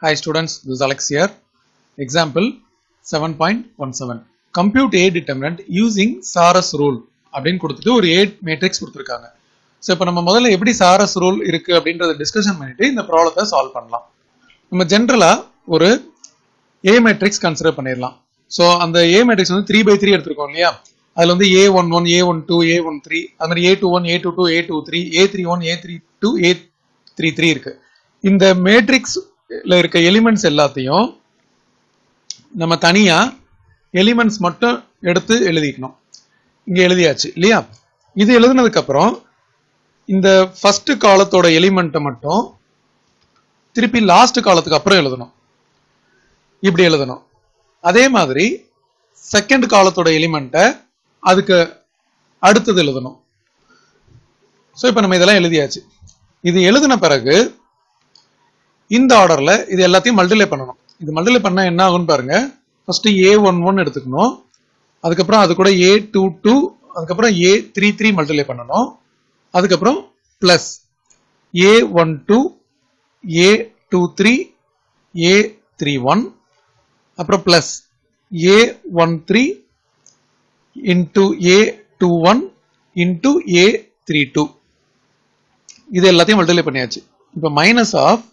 Hi students, this is Alex here. Example 7.17. Compute A determinant using Saras rule அப்படின்னு கொடுத்துட்டு ஒரு A matrix கொடுத்துருக்காங்க so இப்போ நம்ம முதல்ல எப்படி சாரஸ் ரூல் இருக்கு அப்படின்றத டிஸ்கஷன் பண்ணிட்டு இந்த ப்ராப்ளத்தை சால்வ் பண்ணலாம் நம்ம ஜென்ரலா ஒரு ஏ மேட்ரிக்ஸ் கன்சிடர் பண்ணிடலாம் ஸோ அந்த ஏ மேட்ரிக்ஸ் வந்து த்ரீ பை த்ரீ எடுத்திருக்கோம் இல்லையா அதுல வந்து A one one A one two A one three அது மாதிரி A two one A two two A two three A three one A three two A three three இருக்கு இந்த மேட்ரிக்ஸ்ல இருக்க எலிமெண்ட்ஸ் எல்லாத்தையும் நம்ம தனியா எலிமெண்ட்ஸ் மட்டும் எடுத்து எழுதிக்கணும் இங்க எழுதியாச்சு இல்லையா இது எழுதுனதுக்கு அப்புறம் இந்த ஃபர்ஸ்ட் காலத்தோட எலிமெண்ட்டை மட்டும் திருப்பி லாஸ்ட் காலத்துக்கு அப்புறம் எழுதணும் இப்படி எழுதணும் அதே மாதிரி செகண்ட் காலத்தோட எலிமெண்ட்டை அதுக்கு அடுத்தது எழுதணும் ஸோ இப்போ நம்ம இதெல்லாம் எழுதியாச்சு இது எழுதின பிறகு இந்த ஆர்டர்ல இது எல்லாத்தையும் மல்டிப்ளை பண்ணணும் இது மல்டிப்ளை பண்ணா என்ன ஆகும்னு பாருங்க ஃபர்ஸ்ட் ஏ ஒன் ஒன் எடுத்துக்கணும் அதுக்கப்புறம் அது கூட ஏ டூ டூ அதுக்கப்புறம் ஏ த்ரீ த்ரீ மல்டிப்ளை பண்ணணும் அதுக்கப்புறம் plus A one two A two three A three one அப்புறம் plus A one three into A two one into A three two இது எல்லாத்தையும் மல்டிப்ளை பண்ணியாச்சு இப்போ மைனஸ் ஆஃப்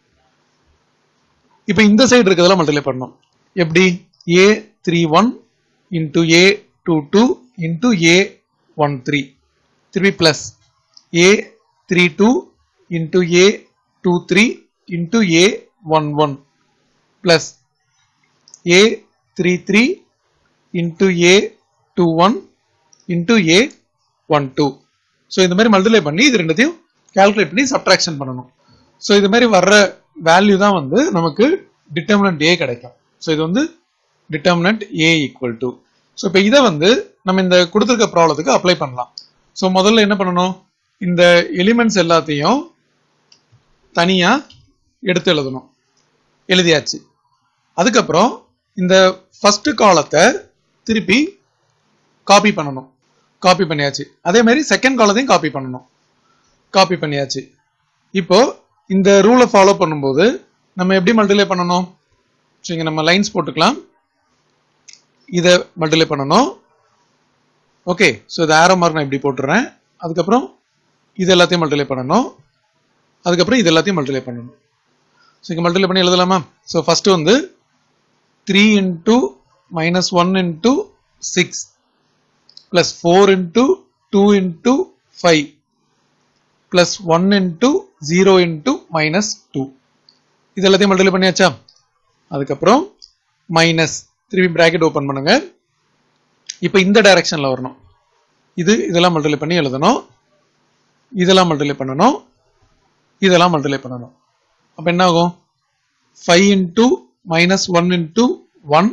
இப்போ இந்த சைடு இருக்கிறதெல்லாம் மல்டிப்ளை பண்ணணும் எப்படி A three one into A two two into A one three திருப்பி plus A three two into A two three into A one one plus A three three into A two one into A one two so இந்த மாதிரி multiply பண்ணி இது ரெண்டுத்தையும் calculate பண்ணி subtraction பண்ணணும் so இது மாதிரி வர்ற வேல்யூ தான் வந்து நமக்கு டிட்டர்மினன்ட் ஏ கிடைக்கும் ஸோ இது வந்து determinant A equal to so இப்போ இதை வந்து நம்ம இந்த கொடுத்துருக்க ப்ராப்ளத்துக்கு அப்ளை பண்ணலாம் ஸோ முதல்ல என்ன பண்ணணும் இந்த எலிமெண்ட்ஸ் எல்லாத்தையும் தனியா எடுத்து எழுதணும் எழுதியாச்சு அதுக்கப்புறம் இந்த ஃபர்ஸ்ட் காலத்தை திருப்பி காப்பி பண்ணணும் காப்பி பண்ணியாச்சு அதே மாதிரி செகண்ட் காலத்தையும் காப்பி பண்ணணும் காப்பி பண்ணியாச்சு இப்போ இந்த ரூலை ஃபாலோ பண்ணும்போது நம்ம எப்படி மல்டிப்ளை பண்ணணும் சரிங்க நம்ம லைன்ஸ் போட்டுக்கலாம் இதை மல்டிப்ளை பண்ணணும் ஓகே ஸோ இது ஆரோ மார்க் நான் இப்படி போட்டுறேன் அதுக்கப்புறம் இது எல்லாத்தையும் மல்டிப்ளை பண்ணணும் அதுக்கப்புறம் இது எல்லாத்தையும் மல்டிப்ளை பண்ணணும் ஸோ இங்கே மல்டிப்ளை பண்ணி எழுதலாமா ஸோ ஃபர்ஸ்ட் வந்து three into minus one into six plus four into two into five plus one into zero into minus two இது எல்லாத்தையும் மல்டிப்ளை பண்ணியாச்சா அதுக்கப்புறம் மைனஸ் திருப்பி பிராக்கெட் ஓப்பன் பண்ணுங்க இப்போ இந்த டைரக்ஷன்ல வரணும் இது இதெல்லாம் மல்டிப்ளை பண்ணி எழுதணும் இதெல்லாம் மல்டிப்ளை பண்ணணும் இதெல்லாம் மல்டிப்ளை பண்ணணும் அப்போ என்ன ஆகும் five into minus one into one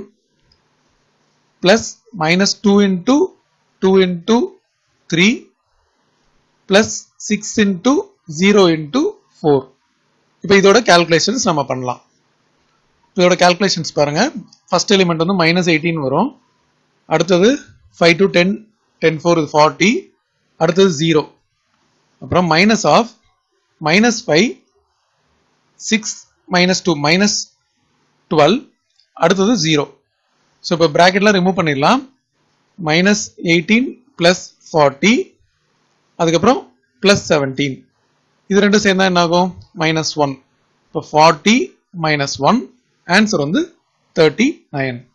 plus minus two into two into three plus six into zero into four இப்போ இதோட கால்குலேஷன்ஸ் நம்ம பண்ணலாம் இதோட கால்குலேஷன்ஸ் பாருங்க ஃபர்ஸ்ட் எலிமெண்ட் வந்து மைனஸ் எயிட்டீன் வரும் அடுத்தது five to ten ten four இது ஃபார்ட்டி அடுத்தது ஜீரோ அப்புறம் minus of minus five six minus two minus twelve அடுத்தது ஜீரோ ஸோ இப்போ ப்ராக்கெட்லாம் ரிமூவ் பண்ணிடலாம் மைனஸ் எயிட்டீன் பிளஸ் ஃபார்ட்டி அதுக்கப்புறம் பிளஸ் செவன்டீன் இது ரெண்டும் சேர்ந்தா என்ன ஆகும் மைனஸ் ஒன் இப்போ ஃபார்ட்டி மைனஸ் ஒன் ஆன்சர் வந்து தேர்ட்டி நைன்